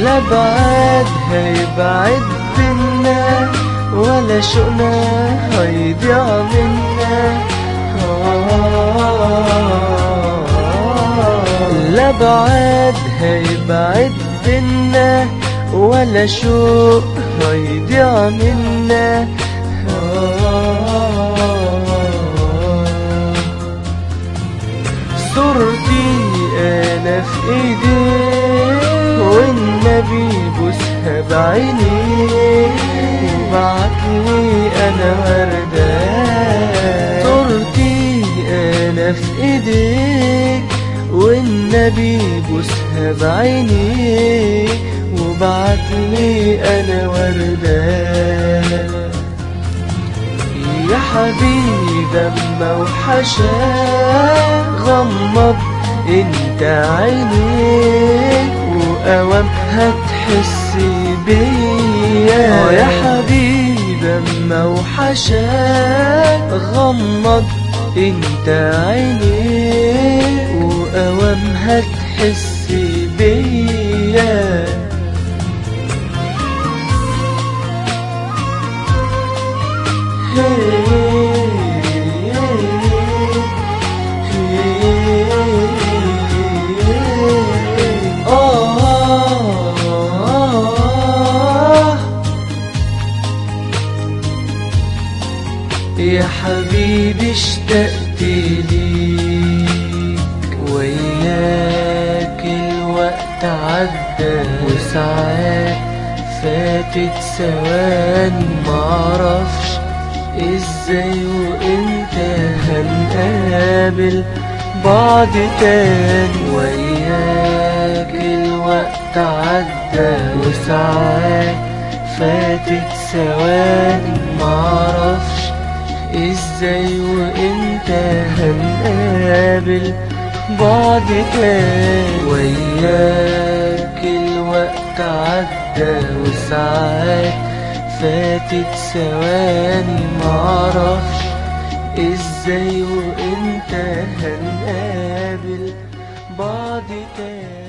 لا بعد هيبعد بينا ولا شوقنا هيضيع منا لا بعد هيبعد بينا ولا شوق هيضيع منا صورتي انا في ايديك والنبي بوسها بعيني وبعتلي انا وردة صورتي انا في ايديك والنبي بوسها بعيني وبعتلي انا وردة يا حبيبي اما وحشا غمض انت عينيك واوام هتحس بيا يا حبيبي اما وحشا غمض انت عينيك واوام هتحس بيا يا حبيبي اشتقت ليك وياك الوقت عدى وساعات فاتت ثواني معرفش ازاي وامتى هنقابل بعض تاني وياك الوقت عدى وساعات فاتت ثواني معرفش ازاي وامتى هنقابل بعض تاني وياك الوقت عدى وساعات فاتت ثواني معرفش ازاي وامتى هنقابل بعض تاني